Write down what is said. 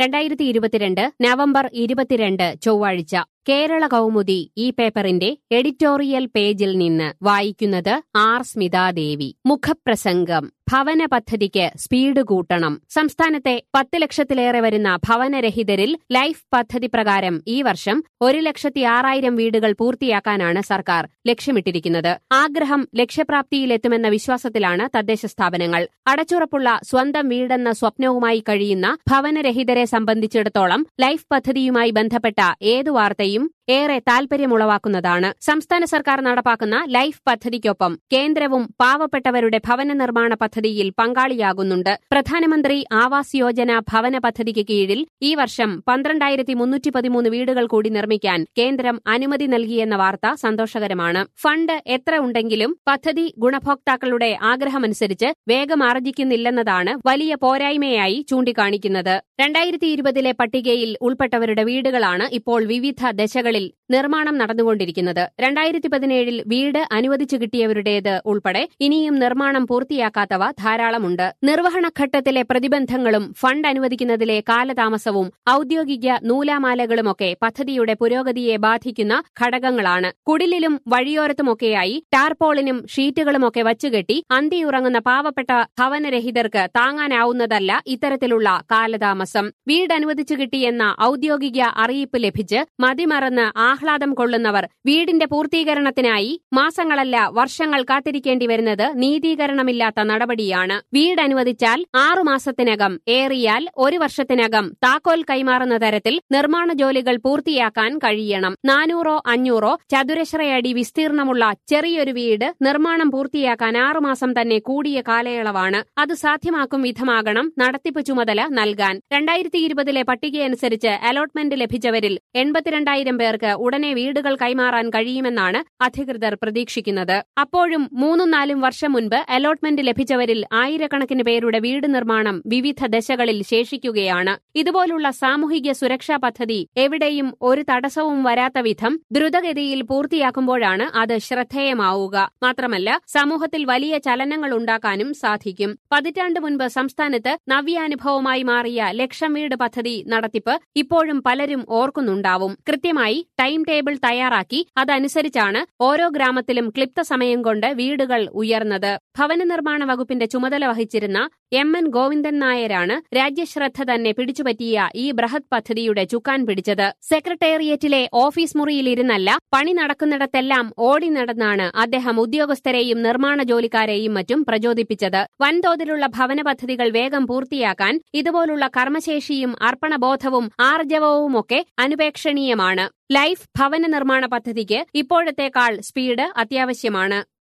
രണ്ടായിരത്തി ഇരുപത്തിരണ്ട് നവംബർ ഇരുപത്തിരണ്ട് ചൊവ്വാഴ്ച കേരള കൗമുദി ഈ പേപ്പറിന്റെ എഡിറ്റോറിയൽ പേജിൽ നിന്ന് വായിക്കുന്നത് ആർ സ്മിതാദേവി മുഖപ്രസംഗം ഭവന പദ്ധതിക്ക് സ്പീഡ് കൂട്ടണം സംസ്ഥാനത്തെ പത്ത് ലക്ഷത്തിലേറെ വരുന്ന ഭവനരഹിതരിൽ ലൈഫ് പദ്ധതി പ്രകാരം ഈ വർഷം ഒരു ലക്ഷത്തി ആറായിരം വീടുകൾ പൂർത്തിയാക്കാനാണ് സർക്കാർ ലക്ഷ്യമിട്ടിരിക്കുന്നത് ആഗ്രഹം ലക്ഷ്യപ്രാപ്തിയിലെത്തുമെന്ന വിശ്വാസത്തിലാണ് തദ്ദേശ സ്ഥാപനങ്ങൾ അടച്ചുറപ്പുള്ള സ്വന്തം വീടെന്ന സ്വപ്നവുമായി കഴിയുന്ന ഭവനരഹിതരെ സംബന്ധിച്ചിടത്തോളം ലൈഫ് പദ്ധതിയുമായി ബന്ധപ്പെട്ട ഏതു വാർത്തയും ഏറെ താൽപര്യമുളവാക്കുന്നതാണ് സംസ്ഥാന സർക്കാർ നടപ്പാക്കുന്ന ലൈഫ് പദ്ധതിക്കൊപ്പം കേന്ദ്രവും പാവപ്പെട്ടവരുടെ ഭവന നിർമ്മാണ പദ്ധതിയിൽ പങ്കാളിയാകുന്നുണ്ട് പ്രധാനമന്ത്രി ആവാസ് യോജന ഭവന പദ്ധതിക്ക് കീഴിൽ ഈ വർഷം പന്ത്രണ്ടായിരത്തി മുന്നൂറ്റി പതിമൂന്ന് വീടുകൾ കൂടി നിർമ്മിക്കാൻ കേന്ദ്രം അനുമതി നൽകിയെന്ന വാർത്ത സന്തോഷകരമാണ് ഫണ്ട് എത്ര ഉണ്ടെങ്കിലും പദ്ധതി ഗുണഭോക്താക്കളുടെ ആഗ്രഹമനുസരിച്ച് വേഗം ആർജിക്കുന്നില്ലെന്നതാണ് വലിയ പോരായ്മയായി ചൂണ്ടിക്കാണിക്കുന്നത് രണ്ടായിരത്തി ഇരുപതിലെ പട്ടികയിൽ ഉൾപ്പെട്ടവരുടെ വീടുകളാണ് ഇപ്പോൾ വിവിധ ദശകളിൽ നിർമ്മാണം നടന്നുകൊണ്ടിരിക്കുന്നത് രണ്ടായിരത്തി പതിനേഴിൽ വീട് അനുവദിച്ചു കിട്ടിയവരുടേത് ഉൾപ്പെടെ ഇനിയും നിർമ്മാണം പൂർത്തിയാക്കാത്തവ ധാരാളമുണ്ട് നിർവഹണഘട്ടത്തിലെ പ്രതിബന്ധങ്ങളും ഫണ്ട് അനുവദിക്കുന്നതിലെ കാലതാമസവും ഔദ്യോഗിക നൂലാമാലകളുമൊക്കെ പദ്ധതിയുടെ പുരോഗതിയെ ബാധിക്കുന്ന ഘടകങ്ങളാണ് കുടിലിലും വഴിയോരത്തുമൊക്കെയായി ടാർപോളിനും ഷീറ്റുകളുമൊക്കെ വച്ചുകെട്ടി അന്തിയുറങ്ങുന്ന പാവപ്പെട്ട ഭവനരഹിതർക്ക് താങ്ങാനാവുന്നതല്ല ഇത്തരത്തിലുള്ള കാലതാമസം വീട് അനുവദിച്ചു കിട്ടിയെന്ന ഔദ്യോഗിക അറിയിപ്പ് ലഭിച്ച് മതിമറന്ന് ആഹ്ലാദം കൊള്ളുന്നവർ വീടിന്റെ പൂർത്തീകരണത്തിനായി മാസങ്ങളല്ല വർഷങ്ങൾ കാത്തിരിക്കേണ്ടി വരുന്നത് നീതീകരണമില്ലാത്ത നടപടിയാണ് വീട് അനുവദിച്ചാൽ ആറുമാസത്തിനകം ഏറിയാൽ ഒരു വർഷത്തിനകം താക്കോൽ കൈമാറുന്ന തരത്തിൽ നിർമ്മാണ ജോലികൾ പൂർത്തിയാക്കാൻ കഴിയണം നാനൂറോ അഞ്ഞൂറോ ചതുരശ്രയടി വിസ്തീർണമുള്ള ചെറിയൊരു വീട് നിർമ്മാണം പൂർത്തിയാക്കാൻ ആറുമാസം തന്നെ കൂടിയ കാലയളവാണ് അത് സാധ്യമാക്കും വിധമാകണം നടത്തിപ്പ് ചുമതല നൽകാൻ രണ്ടായിരത്തി ഇരുപതിലെ പട്ടികയനുസരിച്ച് അലോട്ട്മെന്റ് ലഭിച്ചവരിൽ എൺപത്തിരണ്ടായിരം പേർക്ക് ഉടനെ വീടുകൾ കൈമാറാൻ കഴിയുമെന്നാണ് അധികൃതർ പ്രതീക്ഷിക്കുന്നത് അപ്പോഴും മൂന്നും നാലും വർഷം മുൻപ് അലോട്ട്മെന്റ് ലഭിച്ചവരിൽ ആയിരക്കണക്കിന് പേരുടെ വീട് നിർമ്മാണം വിവിധ ദശകളിൽ ശേഷിക്കുകയാണ് ഇതുപോലുള്ള സാമൂഹിക സുരക്ഷാ പദ്ധതി എവിടെയും ഒരു തടസ്സവും വരാത്ത വിധം ദ്രുതഗതിയിൽ പൂർത്തിയാക്കുമ്പോഴാണ് അത് ശ്രദ്ധേയമാവുക മാത്രമല്ല സമൂഹത്തിൽ വലിയ ചലനങ്ങൾ ഉണ്ടാക്കാനും സാധിക്കും പതിറ്റാണ്ട് മുൻപ് സംസ്ഥാനത്ത് നവ്യാനുഭവമായി മാറിയ ലക്ഷം വീട് പദ്ധതി നടത്തിപ്പ് ഇപ്പോഴും പലരും ഓർക്കുന്നുണ്ടാവും കൃത്യമായി ടൈം ടേബിൾ തയ്യാറാക്കി അതനുസരിച്ചാണ് ഓരോ ഗ്രാമത്തിലും ക്ലിപ്ത സമയം കൊണ്ട് വീടുകൾ ഉയർന്നത് ഭവന നിർമ്മാണ വകുപ്പിന്റെ ചുമതല വഹിച്ചിരുന്ന എം എൻ ഗോവിന്ദൻ നായരാണ് രാജ്യശ്രദ്ധ തന്നെ പിടിച്ചുപറ്റിയ ഈ ബൃഹത് പദ്ധതിയുടെ ചുക്കാൻ പിടിച്ചത് സെക്രട്ടേറിയറ്റിലെ ഓഫീസ് മുറിയിലിരുന്നല്ല പണി നടക്കുന്നിടത്തെല്ലാം ഓടി നടന്നാണ് അദ്ദേഹം ഉദ്യോഗസ്ഥരെയും നിർമ്മാണ ജോലിക്കാരെയും മറ്റും പ്രചോദിപ്പിച്ചത് വൻതോതിലുള്ള ഭവന പദ്ധതികൾ വേഗം പൂർത്തിയാക്കാൻ ഇതുപോലുള്ള കർമ്മശേഷിയും അർപ്പണബോധവും ആർജവവുമൊക്കെ അനുപേക്ഷണീയമാണ് ലൈഫ് ഭവന നിർമ്മാണ പദ്ധതിക്ക് ഇപ്പോഴത്തേക്കാൾ സ്പീഡ് അത്യാവശ്യമാണ്